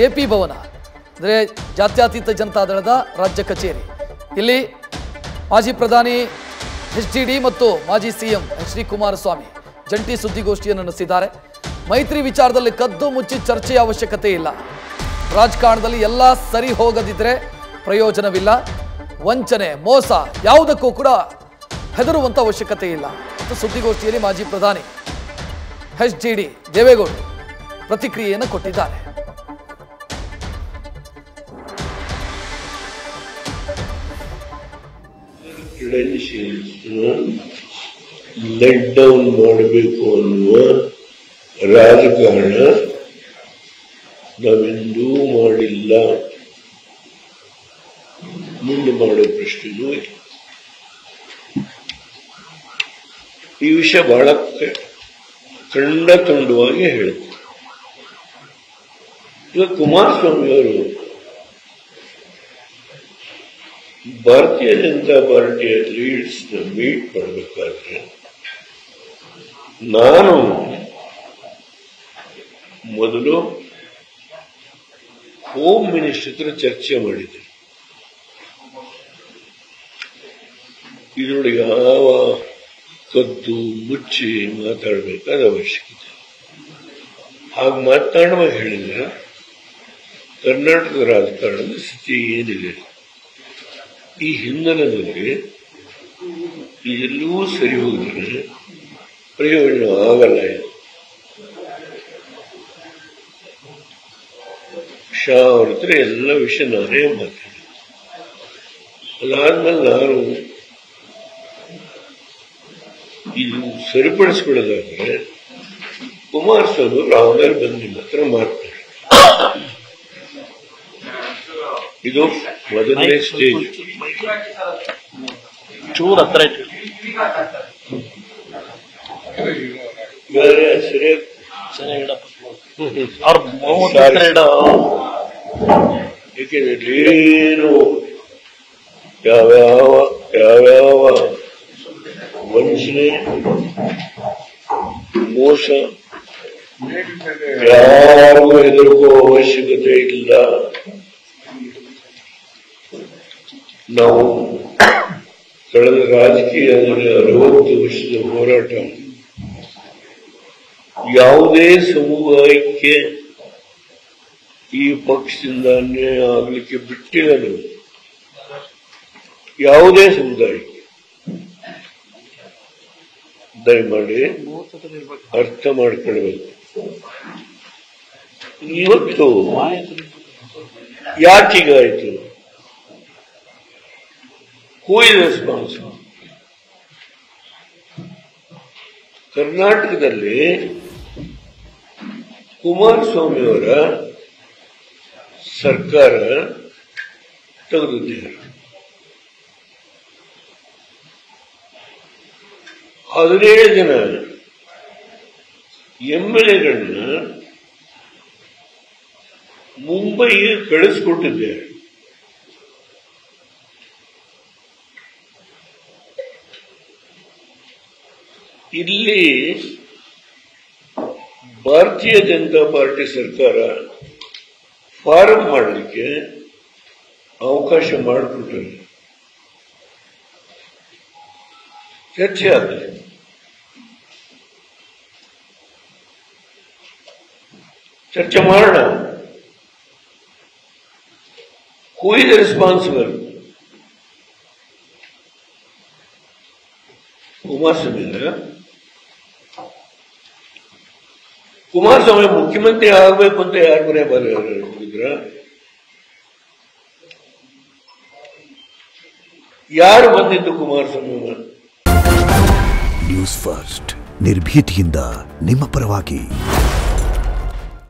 A P ಭವನ ಅಂದರೆ ಜಾತ್ಯತೀತ ಜನತಾದಳದ ರಾಜ್ಯ ಕಚೇರಿ ಇಲ್ಲಿ ಮಾಜಿ ಪ್ರಧಾನಿ ಎಚ್ ಡಿ ಡಿ ಮತ್ತು ಮಾಜಿ ಸಿಎಂ ಎಚ್ ಡಿ ಕುಮಾರಸ್ವಾಮಿ ಜಂಟಿ ಸುದ್ದಿಗೋಷ್ಠಿಯನ್ನು ನಡೆಸಿದ್ದಾರೆ ಮೈತ್ರಿ ವಿಚಾರದಲ್ಲಿ ಕದ್ದು ಮುಚ್ಚಿ ಚರ್ಚೆಯ ಅವಶ್ಯಕತೆ ಇಲ್ಲ ರಾಜಕಾರಣದಲ್ಲಿ ಎಲ್ಲ ಸರಿ ಹೋಗದಿದ್ರೆ ಪ್ರಯೋಜನವಿಲ್ಲ ವಂಚನೆ ಮೋಸ ಯಾವುದಕ್ಕೂ ಕೂಡ ಹೆದರುವಂತ ಅವಶ್ಯಕತೆ ಇಲ್ಲ ಅಂತ ಸುದ್ದಿಗೋಷ್ಠಿಯಲ್ಲಿ ಮಾಜಿ ಪ್ರಧಾನಿ ಎಚ್ ಡಿ ಡಿ ದೇವೇಗೌಡರು ಪ್ರತಿಕ್ರಿಯೆಯನ್ನು ಕೊಟ್ಟಿದ್ದಾರೆ ಕ್ರೆಡೆನ್ಷಿಯಲ್ಸ್ನ ಲೆಟ್ ಡೌನ್ ಮಾಡಬೇಕು ಅನ್ನುವ ರಾಜಕಾರಣ ನಾವೆಂದೂ ಮಾಡಿಲ್ಲ ಮುಂದೆ ಮಾಡೋ ಪ್ರಶ್ನೆನೂ ಇಲ್ಲ ಈ ವಿಷಯ ಬಹಳ ಕ- ಖಂಡ ತುಂಡವಾಗಿ ಹೇಳುತ್ತೆ ಈಗ ಕುಮಾರಸ್ವಾಮಿ ಅವರು ಭಾರತೀಯ ಜನತಾ ಪಾರ್ಟಿಯ ಲೀಡ್ಸ್ ನ ಮೀಟ್ ಮಾಡಬೇಕಾದ್ರೆ ನಾನು ಮೊದಲು ಹೋಮ್ ಮಿನಿಸ್ಟರ್ ಹತ್ರ ಚರ್ಚೆ ಮಾಡಿದ್ದೆ ಇದರೊಳಗೆ ಯಾವ ಕದ್ದು ಮುಚ್ಚಿ ಮಾತಾಡಬೇಕಾದ ಅವಶ್ಯಕತೆ ಹಾಗೆ ಮಾತನಾಡುವಾಗ ಹೇಳಿದ್ರೆ ಕರ್ನಾಟಕದ ರಾಜಕಾರಣದ ಸ್ಥಿತಿ ಏನಿದೆ ಈ ಹಿನ್ನೆಲೆಯಲ್ಲಿ ಇದೆಲ್ಲವೂ ಸರಿ ಹೋಗಿದ್ರೆ ಪ್ರಯೋಜನ ಆಗಲ್ಲ ಇದು ಶಾ ಅವ್ರ ಹತ್ರ ಎಲ್ಲ ವಿಷಯ ನಾನೇ ಮಾತಾಡಿದೆ ಅದಾದ್ಮೇಲೆ ನಾನು ಇದು ಸರಿಪಡಿಸ್ಕೊಳ್ಳೋದಾದ್ರೆ ಕುಮಾರಸ್ವಾಮಿ ಅವರು ಆಮೇಲೆ ಬಂದು ನಿಮ್ಮ ಹತ್ರ ಮಾತಾಡಿ ಇದು ಮೊದಲನೇ ಸ್ಟೇಜ್ ಚೂರ್ ಹತ್ರ ಇಟ್ಟು ಬೇರೆ ಸರಿಯಾಗಿ ಚೆನ್ನಾಗಿ ಇಡಪ್ಪ ಅವ್ರ ಮೂವತ್ತು ಹತ್ರ ಇಡ ಏಕೆಂದ್ರೆ ಏನು ಯಾವ್ಯಾವ ಯಾವ್ಯಾವ ವಂಚನೆ ಮೋಸ ಯಾರಿಗೂ ಹೆದರ್ಕೋ ಅವಶ್ಯಕತೆ ಇಲ್ಲ ನಾವು ಕಳೆದ ರಾಜಕೀಯ ಅರವತ್ತು ವರ್ಷದ ಹೋರಾಟ ಯಾವುದೇ ಸಮುದಾಯಕ್ಕೆ ಈ ಪಕ್ಷದಿಂದ ಅನ್ಯಾಯ ಆಗಲಿಕ್ಕೆ ಬಿಟ್ಟಿಲ್ಲ ನಾವು ಯಾವುದೇ ಸಮುದಾಯಕ್ಕೆ ದಯಮಾಡಿ ಅರ್ಥ ಮಾಡ್ಕೊಳ್ಬೇಕು ಇವತ್ತು ಯಾಕೀಗಾಯ್ತು ಹೂ ಇಸ್ ರೆಸ್ಪಾನ್ಸಿಬಲ್ ಕರ್ನಾಟಕದಲ್ಲಿ ಕುಮಾರಸ್ವಾಮಿಯವರ ಸರ್ಕಾರ ತೆಗೆದಿದ್ದಾರೆ ಹದಿನೇಳು ಜನ ಎಂ ಎಲ್ ಎಗಳನ್ನ ಮುಂಬೈಗೆ ಕಳಿಸ್ಕೊಟ್ಟಿದ್ದಾರೆ ಇಲ್ಲಿ ಭಾರತೀಯ ಜನತಾ ಪಾರ್ಟಿ ಸರ್ಕಾರ ಫಾರಂ ಮಾಡಲಿಕ್ಕೆ ಅವಕಾಶ ಮಾಡಿಕೊಟ್ಟರು ಚರ್ಚೆ ಆಗಲಿ ಚರ್ಚೆ ಮಾಡೋಣ who is responsible Kumaraswamy Kumaraswamy ಮುಖ್ಯಮಂತ್ರಿ ಆಗಬೇಕು ಅಂತ ಯಾರ ಮನೆ ಬರೆದಿದ್ರ ಯಾರು ಬಂದಿದ್ದು ಕುಮಾರಸ್ವಾಮಿ ಮನೆ? ನ್ಯೂಸ್ ಫಸ್ಟ್ ನಿರ್ಭೀತಿಯಿಂದ ನಿಮ್ಮ ಪರವಾಗಿ